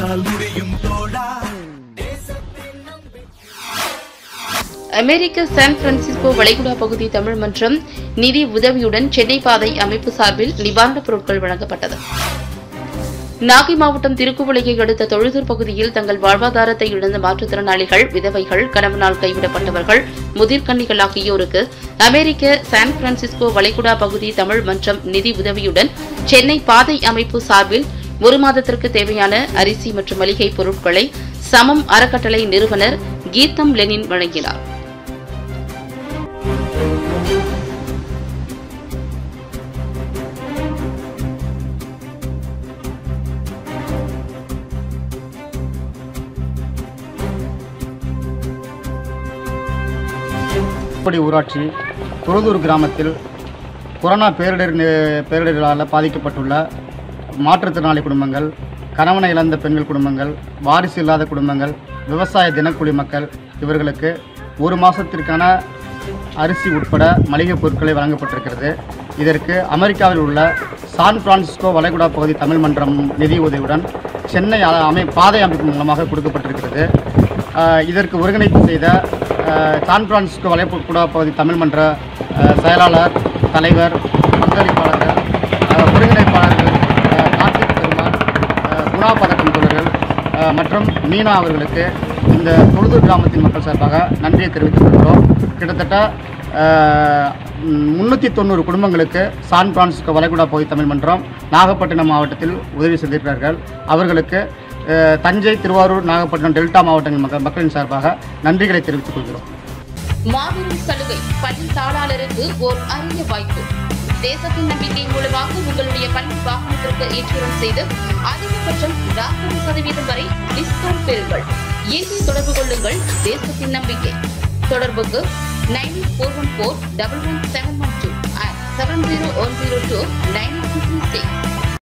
உன்னால் முடியும் தோழா அமெரிக்க சான் பிரான்சிஸ்கோ வளைகுடா பகுதி தமிழ் மன்றம் நிதி உதவியுடன் சென்னை பாதை அமைப்பு சார்பில் நிவாரணப் பொருட்கள் வழங்கப்பட்டது நாகை மாவட்டம் திருக்குவளையை அடுத்த தொழுதூர் பகுதியில் தங்கள் வாழ்வாதாரத்தை இழந்த மாற்றுத்திறனாளிகள் விதவைகள் கணவனால் கைவிடப்பட்டவர்கள் முதிர்கன்னிகள் ஆகியோருக்கு அமெரிக்க சான் பிரான்சிஸ்கோ வளைகுடா பகுதி தமிழ் மன்றம் நிதி உதவியுடன் சென்னை பாதை அமைப்பு சார்பில் ஒரு மாதத்திற்கு தேவையான அரிசி மற்றும் மளிகை பொருட்களை சமம் அறக்கட்டளை நிறுவனர் கீதம் லெனின் வழங்கினார் இப்படி ஊராட்சி துறதூர் கிராமத்தில் கொரோனா பேரிடர் நி- பேரிடர்களால் பாதிக்கப்பட்டுள்ள மாற்றுத்திறனாளி குடும்பங்கள் கணவனை இழந்த பெண்கள் குடும்பங்கள் வாரிசு இல்லாத குடும்பங்கள் விவசாய தினக்கூலி மக்கள் இவர்களுக்கு ஒரு மாதத்திற்கான அரிசி உட்பட மளிகை பொருட்களை வழங்கப்பட்டிருக்கிறது இதற்கு அமெரிக்காவில் உள்ள சான் பிரான்சிஸ்கோ வளைகுடா பகுதி தமிழ் மன்றம் நிதி உதவியுடன் சென்னை அ- அமை பாதை அமைப்பு மூலமாக கொடுக்கப்பட்டிருக்கிறது ஆஹ் இதற்கு ஒருங்கிணைப்பு செய்த ஆஹ் சான் பிரான்சிஸ்கோ வளைகுடா பகுதி தமிழ் மன்ற ஆஹ் செயலாளர் தலைவர் பங்களிப்பாளர்கள் ஆஹ் ஒருங்கிணைப்பாளர்கள் ஆஹ் கார்த்திக் பெருமாள் ஆஹ் குணா பதக்கம் தொடர்கள் ஆஹ் மற்றும் மீனா அவர்களுக்கு இந்த தொழுதூர் கிராமத்தின் மக்கள் சார்பாக நன்றியை தெரிவித்துக் கொள்கிறோம் கிட்டத்தட்ட முன்னூற்றி தொண்ணூறு குடும்பங்களுக்கு சான் பிரான்சிஸ்கோ வளைகுடா பகுதி தமிழ் மன்றம் நாகப்பட்டினம் மாவட்டத்தில் உதவி செய்திருக்கிறார்கள் அவர்களுக்கு ஆஹ் தஞ்சை திருவாரூர் நாகப்பட்டினம் டெல்டா மாவட்டங்கள் மக்கள் மக்களின் சார்பாக நன்றிகளை தெரிவித்துக் கொள்கிறோம் மாபெரும் சலுகை பள்ளி தாளாளருக்கு ஓர் அரிய வாய்ப்பு தேசத்தின் நம்பிக்கை மூலமாக உங்களுடைய பள்ளி வாகனத்திற்கு ஏற்றுமதி செய்து அதிகபட்சம் நாற்பது சதவீதம் வரை டிஸ்கவுண்ட் பெறுங்கள் இன்று தொடர்பு கொள்ளுங்கள் தேசத்தின் நம்பிக்கை தொடர்புக்கு nine four one four double one seven one two seven zero one zero two nine six